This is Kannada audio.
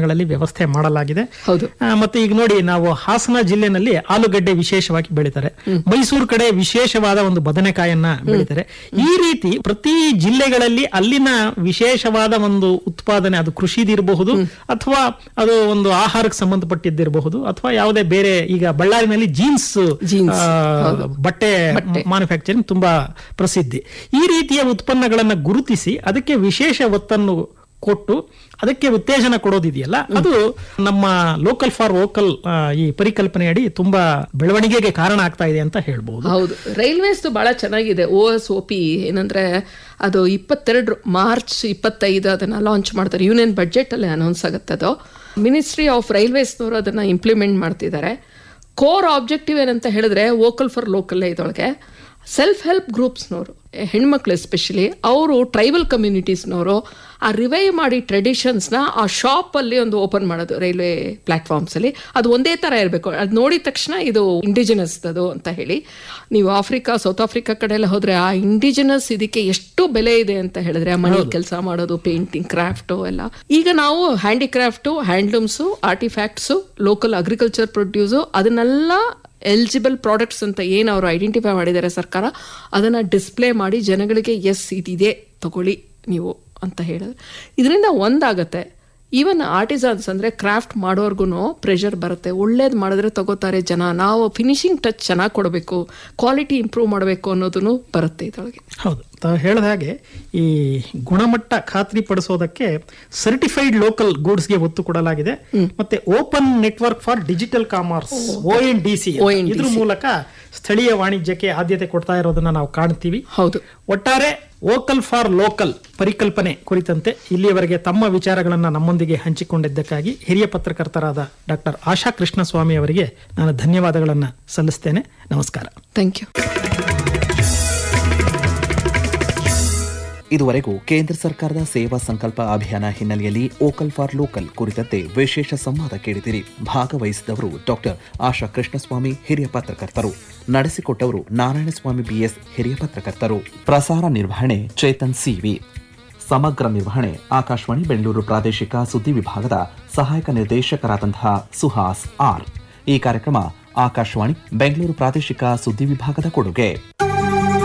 ಉತ್ಪನ್ನಗಳಲ್ಲಿ ವ್ಯವಸ್ಥೆ ಮಾಡಲಾಗಿದೆ ಹೌದು ಆ, ಮತ್ತೆ ಈಗ ನೋಡಿ ನಾವು ಹಾಸನ ಜಿಲ್ಲೆನಲ್ಲಿ ಆಲೂಗಡ್ಡೆ ವಿಶೇಷವಾಗಿ ಬೆಳೀತಾರೆ ಮೈಸೂರು ಕಡೆ ವಿಶೇಷವಾದ ಒಂದು ಬದನೆಕಾಯನ್ನ ಬೆಳೀತಾರೆ ಈ ರೀತಿ ಪ್ರತಿ ಜಿಲ್ಲೆಗಳಲ್ಲಿ ಅಲ್ಲಿನ ವಿಶೇಷವಾದ ಒಂದು ಉತ್ಪಾದನೆ ಅದು ಕೃಷಿದಿರಬಹುದು ಅಥವಾ ಅದು ಒಂದು ಆಹಾರಕ್ಕೆ ಸಂಬಂಧಪಟ್ಟಿದ್ದಿರಬಹುದು ಅಥವಾ ಯಾವುದೇ ಬೇರೆ ಈಗ ಬಳ್ಳಾರಿನಲ್ಲಿ ಜೀನ್ಸ್ Jeans, ಬಟ್ಟೆ ಮ್ಯಾನುಫ್ಯಾಕ್ಚರಿಂಗ್ ತುಂಬಾ ಪ್ರಸಿದ್ಧಿ ಈ ರೀತಿಯ ಉತ್ಪನ್ನಗಳನ್ನ ಗುರುತಿಸಿ ಅದಕ್ಕೆ ವಿಶೇಷ ಒತ್ತನ್ನು ಕೊಟ್ಟು ಅದಕ್ಕೆ ಉತ್ತೇಜನ ಕೊಡೋದಿದೆಯಲ್ಲ ಅದು ನಮ್ಮ ಲೋಕಲ್ ಫಾರ್ ವೋಕಲ್ ಈ ಪರಿಕಲ್ಪನೆಯಡಿ ತುಂಬಾ ಬೆಳವಣಿಗೆಗೆ ಕಾರಣ ಆಗ್ತಾ ಇದೆ ಅಂತ ಹೇಳ್ಬಹುದು ಹೌದು ರೈಲ್ವೇಸ್ ಬಹಳ ಚೆನ್ನಾಗಿದೆ ಓ ಎಸ್ ಒ ಪಿ ಏನಂದ್ರೆ ಅದು ಇಪ್ಪತ್ತೆರಡು ಮಾರ್ಚ್ ಇಪ್ಪತ್ತೈದು ಅದನ್ನ ಲಾಂಚ್ ಮಾಡ್ತಾರೆ ಯೂನಿಯನ್ ಬಜೆಟ್ ಅಲ್ಲಿ ಅನೌನ್ಸ್ ಆಗುತ್ತೆ ಅದು ಮಿನಿಸ್ಟ್ರಿ ಆಫ್ ರೈಲ್ವೇಸ್ನವರು ಅದನ್ನ ಇಂಪ್ಲಿಮೆಂಟ್ ಮಾಡ್ತಿದ್ದಾರೆ ಕೋರ್ ಆಬ್ಜೆಕ್ಟಿವ್ ಏನಂತ ಹೇಳಿದ್ರೆ ವೋಕಲ್ ಫಾರ್ ಲೋಕಲ್ ಇದೊಳಗೆ ಸೆಲ್ಫ್ ಹೆಲ್ಪ್ ಗ್ರೂಪ್ಸ್ನವರು ಹೆಣ್ಮಕ್ಳು ಎಸ್ಪೆಷಲಿ ಅವರು ಟ್ರೈಬಲ್ ಕಮ್ಯುನಿಟೀಸ್ನವರು ಆ ರಿವೈವ್ ಮಾಡಿ ಟ್ರೆಡಿಷನ್ಸ್ನ ಆ ಶಾಪಲ್ಲಿ ಒಂದು ಓಪನ್ ಮಾಡೋದು ರೈಲ್ವೆ ಪ್ಲಾಟ್ಫಾರ್ಮ್ಸಲ್ಲಿ ಅದು ಒಂದೇ ಥರ ಇರಬೇಕು ಅದು ನೋಡಿದ ತಕ್ಷಣ ಇದು ಇಂಡಿಜಿನಸ್ ಅದು ಅಂತ ಹೇಳಿ ನೀವು ಆಫ್ರಿಕಾ ಸೌತ್ ಆಫ್ರಿಕಾ ಕಡೆ ಎಲ್ಲ ಹೋದ್ರೆ ಆ ಇಂಡಿಜಿನಸ್ ಇದಕ್ಕೆ ಎಷ್ಟು ಬೆಲೆ ಇದೆ ಅಂತ ಹೇಳಿದ್ರೆ ಮನೆ ಕೆಲಸ ಮಾಡೋದು ಪೇಂಟಿಂಗ್ ಕ್ರಾಫ್ಟು ಎಲ್ಲ ಈಗ ನಾವು handicraft handlooms artefacts local agriculture produce ಅದನ್ನೆಲ್ಲ ಎಲಿಜಿಬಲ್ ಪ್ರಾಡಕ್ಟ್ಸ್ ಅಂತ ಏನು ಅವರು ಐಡೆಂಟಿಫೈ ಮಾಡಿದ್ದಾರೆ ಸರ್ಕಾರ ಅದನ್ನ ಡಿಸ್ಪ್ಲೇ ಮಾಡಿ ಜನಗಳಿಗೆ ಎಸ್ ಇದಿದೆ ತಗೊಳ್ಳಿ ನೀವು ಅಂತ ಹೇಳಿದ್ರೆ ಇದರಿಂದ ಒಂದಾಗತ್ತೆ ಈವನ್ ಆರ್ಟಿಸನ್ಸ್ ಅಂದ್ರೆ ಕ್ರಾಫ್ಟ್ ಮಾಡೋರ್ಗು ಪ್ರೆಷರ್ ಬರುತ್ತೆ ಒಳ್ಳೇದು ಮಾಡಿದ್ರೆ ತಗೋತಾರೆ ಜನ ನಾವು ಫಿನಿಶಿಂಗ್ ಟಚ್ ಚೆನ್ನಾಗಿ ಕೊಡಬೇಕು ಕ್ವಾಲಿಟಿ ಇಂಪ್ರೂವ್ ಮಾಡಬೇಕು ಅನ್ನೋದನ್ನು ಬರುತ್ತೆ ಇದರೊಳಗೆ ಹೌದು ತಾವು ಹೇಳಿದ ಹಾಗೆ ಈ ಗುಣಮಟ್ಟ ಖಾತ್ರಿ ಪಡಿಸೋದಕ್ಕೆ ಸರ್ಟಿಫೈಡ್ ಲೋಕಲ್ ಗೂಡ್ಸ್ಗೆ ಒತ್ತು ಕೊಡಲಾಗಿದೆ ಮತ್ತೆ open network for digital commerce O N D C ONDC. ಇದ್ರ ಮೂಲಕ ಸ್ಥಳೀಯ ವಾಣಿಜ್ಯಕ್ಕೆ ಆದ್ಯತೆ ಕೊಡ್ತಾ ಇರೋದನ್ನ ನಾವು ಕಾಣ್ತೀವಿ ಹೌದು ಒಟ್ಟಾರೆ ವೋಕಲ್ ಫಾರ್ ಲೋಕಲ್ ಪರಿಕಲ್ಪನೆ ಕುರಿತಂತೆ ಇಲ್ಲಿಯವರೆಗೆ ತಮ್ಮ ವಿಚಾರಗಳನ್ನ ನಮ್ಮೊಂದಿಗೆ ಹಂಚಿಕೊಂಡಿದ್ದಕ್ಕಾಗಿ ಹಿರಿಯ ಪತ್ರಕರ್ತರಾದ ಡಾಕ್ಟರ್ ಆಶಾ ಕೃಷ್ಣಸ್ವಾಮಿ ಅವರಿಗೆ ನಾನು ಧನ್ಯವಾದಗಳನ್ನ ಸಲ್ಲಿಸ್ತೇನೆ ನಮಸ್ಕಾರ ಥ್ಯಾಂಕ್ ಯು ಇದುವರೆಗೂ ಕೇಂದ್ರ ಸರ್ಕಾರದ ಸೇವಾ ಸಂಕಲ್ಪ ಅಭಿಯಾನ ಹಿನ್ನೆಲೆಯಲ್ಲಿ ಓಕಲ್ ಫಾರ್ ಲೋಕಲ್ ಕುರಿತಂತೆ ವಿಶೇಷ ಸಂವಾದ ಕೇಳಿದಿರಿ ಭಾಗವಹಿಸಿದವರು ಡಾಕ್ಟರ್ ಆಶಾ ಕೃಷ್ಣಸ್ವಾಮಿ ಹಿರಿಯ ಪತ್ರಕರ್ತರು ನಡೆಸಿಕೊಟ್ಟವರು ನಾರಾಯಣಸ್ವಾಮಿ ಬಿಎಸ್ ಹಿರಿಯ ಪತ್ರಕರ್ತರು ಪ್ರಸಾರ ನಿರ್ವಹಣೆ ಚೇತನ್ ಸಿವಿ ಸಮಗ್ರ ನಿರ್ವಹಣೆ ಆಕಾಶವಾಣಿ ಬೆಂಗಳೂರು ಪ್ರಾದೇಶಿಕ ಸುದ್ದಿ ವಿಭಾಗದ ಸಹಾಯಕ ನಿರ್ದೇಶಕರಾದಂತಹ ಸುಹಾಸ್ ಆರ್ ಈ ಕಾರ್ಯಕ್ರಮ ಆಕಾಶವಾಣಿ ಬೆಂಗಳೂರು ಪ್ರಾದೇಶಿಕ ಸುದ್ದಿ ವಿಭಾಗದ ಕೊಡುಗೆ